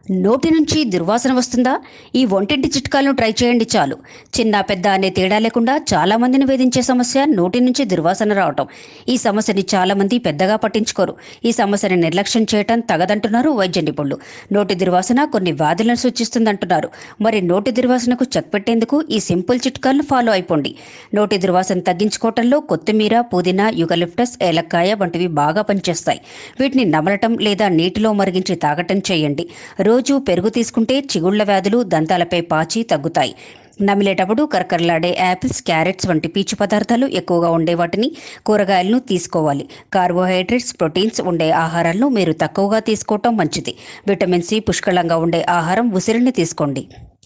నోటి నుంచి దుర్వాసన వస్తుందా ఈ వంటింటి చిట్కాలను ట్రై చేయండి చాలు చిన్న పెద్ద అనే తేడా లేకుండా చాలా మందిని వేధించే సమస్య నోటి నుంచి దుర్వాసన రావటం ఈ సమస్యని చాలా మంది పెద్దగా పట్టించుకోరు ఈ సమస్యని నిర్లక్ష్యం చేయటం తగదంటున్నారు వైద్య నిపుణులు నోటి దుర్వాసన కొన్ని వ్యాధులను సూచిస్తుందంటున్నారు మరి నోటి దుర్వాసనకు చెక్ పెట్టేందుకు ఈ సింపుల్ చిట్కాలను ఫాలో అయిపోండి నోటి దుర్వాసన తగ్గించుకోవటంలో కొత్తిమీర పుదీనా యుగలిప్టస్ ఏలక్కాయ వంటివి బాగా పనిచేస్తాయి వీటిని నమలటం లేదా నీటిలో మరిగించి తాగటం చేయండి రోజు పెరుగు తీసుకుంటే చిగుళ్ల వ్యాధులు దంతాలపై పాచి తగ్గుతాయి నమిలేటప్పుడు కరకరలాడే యాపిల్స్ క్యారెట్స్ వంటి పీచు పదార్థాలు ఎక్కువగా ఉండే వాటిని కూరగాయలను తీసుకోవాలి కార్బోహైడ్రేట్స్ ప్రోటీన్స్ ఉండే ఆహారాలను మీరు తక్కువగా తీసుకోవటం మంచిది విటమిన్ సి పుష్కలంగా ఉండే ఆహారం ఉసిరిని తీసుకోండి